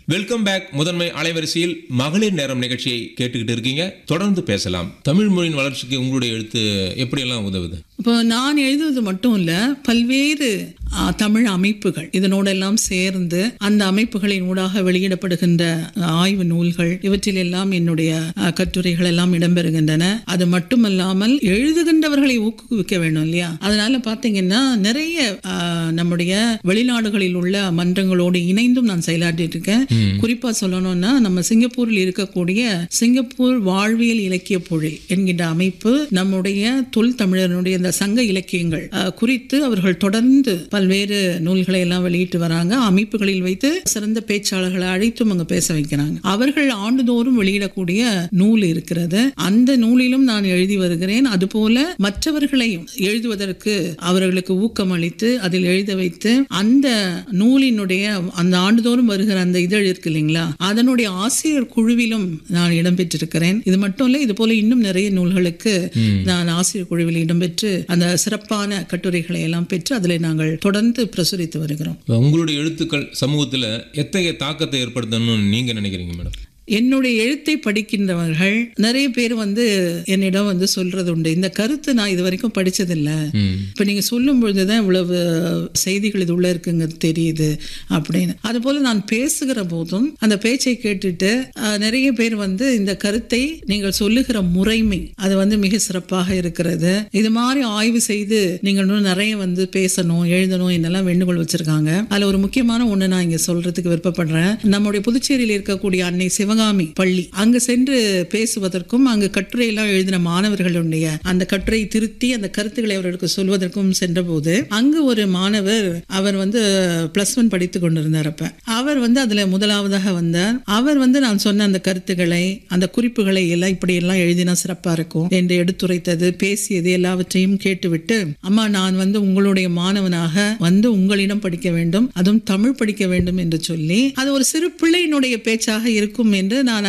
Welcome back முதன்மை அலைவரிசையில் மகளிர் நேரம் நிகழ்ச்சியை கேட்டுக்கிட்டு இருக்கீங்க தொடர்ந்து பேசலாம் தமிழ் மொழியின் வளர்ச்சிக்கு உங்களுடைய எழுத்து எப்படியெல்லாம் உதவுது இப்போ நான் எழுதுவது மட்டும் இல்ல பல்வேறு ஆ, தமிழ் அமைப்புகள் இதனோடு எல்லாம் சேர்ந்து அந்த அமைப்புகளின் ஊடாக வெளியிடப்படுகின்ற ஆ, ஆய்வு நூல்கள் இவற்றில் எல்லாம் என்னுடைய ஆ, கட்டுரைகள் எல்லாம் இடம்பெறுகின்றன அது மட்டுமல்லாமல் எழுதுகின்றவர்களை ஊக்குவிக்க வேண்டும் இல்லையா அதனால பாத்தீங்கன்னா நிறைய ஆ, நம்முடைய வெளிநாடுகளில் உள்ள மன்றங்களோடு இணைந்தும் நான் செயலாற்றிட்டு இருக்கேன் குறிப்பா சொல்லணும்னா நம்ம சிங்கப்பூரில் இருக்கக்கூடிய சிங்கப்பூர் வாழ்வியல் இலக்கிய பொழில் என்கின்ற அமைப்பு நம்முடைய தொல் தமிழனுடைய இந்த சங்க இலக்கியங்கள் அஹ், குறித்து அவர்கள் தொடர்ந்து பல்வேறு நூல்களை எல்லாம் வெளியிட்டு வராங்க அமைப்புகளில் வைத்து சிறந்த பேச்சாளர்களை அழைத்தும் அங்க பேச வைக்கிறாங்க அவர்கள் ஆண்டுதோறும் வெளியிடக்கூடிய நூல் இருக்கிறது அந்த நூலிலும் நான் எழுதி வருகிறேன் அதுபோல மற்றவர்களையும் எழுதுவதற்கு அவர்களுக்கு ஊக்கம் அளித்து அதில் எழுத வைத்து அந்த நூலினுடைய அந்த ஆண்டுதோறும் வருகிற அந்த இதழ் இருக்கு இல்லைங்களா அதனுடைய ஆசிரியர் குழுவிலும் நான் இடம்பெற்றிருக்கிறேன் இது மட்டும் இல்ல இது போல இன்னும் நிறைய நூல்களுக்கு நான் ஆசிரியர் குழுவில் இடம்பெற்று அந்த சிறப்பான கட்டுரைகளை எல்லாம் பெற்று அதில் நாங்கள் தொடர்ந்து பிரசுரித்து வருகிறோம் உங்களுடைய எழுத்துக்கள் சமூகத்துல எத்தகைய தாக்கத்தை ஏற்படுத்தணும்னு நீங்க நினைக்கிறீங்க மேடம் என்னுடைய எழுத்தை படிக்கின்றவர்கள் நிறைய பேர் வந்து என்னிடம் வந்து சொல்றது உண்டு இந்த கருத்து நான் இது வரைக்கும் படிச்சதில்ல ம். இப்ப நீங்க சொல்லும் பொழுதுதான் இவ்வளவு செய்திகள் இது உள்ள இருக்குங்க தெரியுது அப்படின்னு அதுபோல நான் பேசுகிற போதும் அந்த பேச்சை கேட்டுட்டு அஹ், நிறைய பேர் வந்து இந்த கருத்தை நீங்கள் சொல்லுகிற முறைமை அது வந்து மிக சிறப்பாக இருக்கிறது இது மாதிரி ஆய்வு செய்து நீங்கள் இன்னும் நிறைய வந்து பேசணும் எழுதணும் என்னெல்லாம் வேண்டுகோள் வச்சிருக்காங்க அதுல ஒரு முக்கியமான ஒண்ணு நான் இங்க சொல்றதுக்கு விருப்பப்படுறேன் நம்முடைய புதுச்சேரியில் இருக்கக்கூடிய அன்னை சிவகாமி பள்ளி அங்க சென்று பேசுவதற்கும் அங்கு கட்டுரை எல்லாம் எழுதின மாணவர்களுடைய அந்த கட்டுரை திருத்தி அந்த கருத்துக்களை அவர்களுக்கு சொல்வதற்கும் சென்றபோது அங்கு ஒரு மாணவர் அவர் வந்து பிளஸ் ஒன் படித்து கொண்டிருந்தார் அப்ப அவர் வந்து அதுல முதலாவதாக வந்தார் அவர் வந்து நான் சொன்ன அந்த கருத்துக்களை அந்த குறிப்புகளை எல்லாம் இப்படி எல்லாம் எழுதினா சிறப்பா இருக்கும் என்று எடுத்துரைத்தது பேசியது எல்லாவற்றையும் கேட்டுவிட்டு அம்மா நான் வந்து உங்களுடைய மாணவனாக வந்து உங்களிடம் படிக்க வேண்டும் அதுவும் தமிழ் படிக்க வேண்டும் என்று சொல்லி அது ஒரு சிறு பிள்ளையினுடைய பேச்சாக இருக்கும் என்று நான்